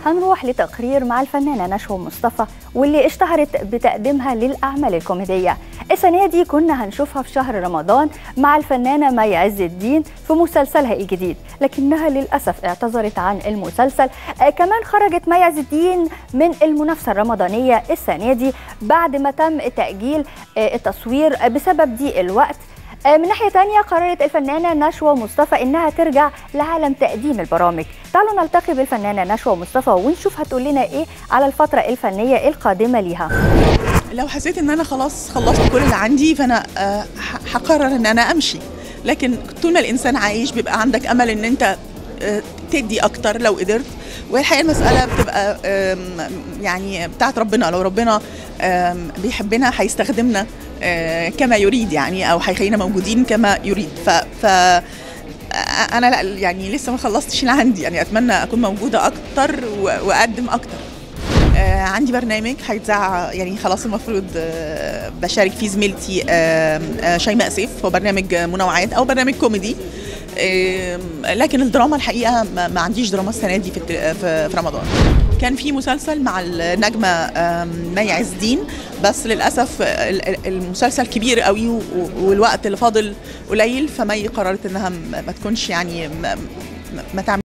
هنروح لتقرير مع الفنانة نشوى مصطفى واللي اشتهرت بتقديمها للأعمال الكوميدية السنة دي كنا هنشوفها في شهر رمضان مع الفنانة مي عز الدين في مسلسلها الجديد لكنها للأسف اعتذرت عن المسلسل آه كمان خرجت مي عز الدين من المنافسة الرمضانية السنة دي بعد ما تم تأجيل آه التصوير بسبب ضيق الوقت من ناحية تانية قررت الفنانة نشوى مصطفى إنها ترجع لعالم تقديم البرامج تعالوا نلتقي بالفنانة نشوى مصطفى ونشوف هتقول لنا إيه على الفترة الفنية القادمة ليها لو حسيت ان انا خلاص خلصت كل اللي عندي فانا هقرر ان انا امشي لكن طول ما الانسان عايش بيبقى عندك امل ان انت تدي اكتر لو قدرت والحقيقه المساله بتبقى يعني بتاعت ربنا لو ربنا بيحبنا هيستخدمنا كما يريد يعني او هيخلينا موجودين كما يريد ف, ف انا لا يعني لسه ما خلصتش اللي عندي يعني اتمنى اكون موجوده اكتر واقدم اكتر عندي برنامج هيتذاع يعني خلاص المفروض بشارك فيه زميلتي شيماء سيف هو برنامج منوعات او برنامج كوميدي لكن الدراما الحقيقه ما عنديش دراما السنه دي في في رمضان كان في مسلسل مع النجمه مي عز الدين بس للاسف المسلسل كبير قوي والوقت اللي فاضل قليل فمي قررت انها ما تكونش يعني ما تعمل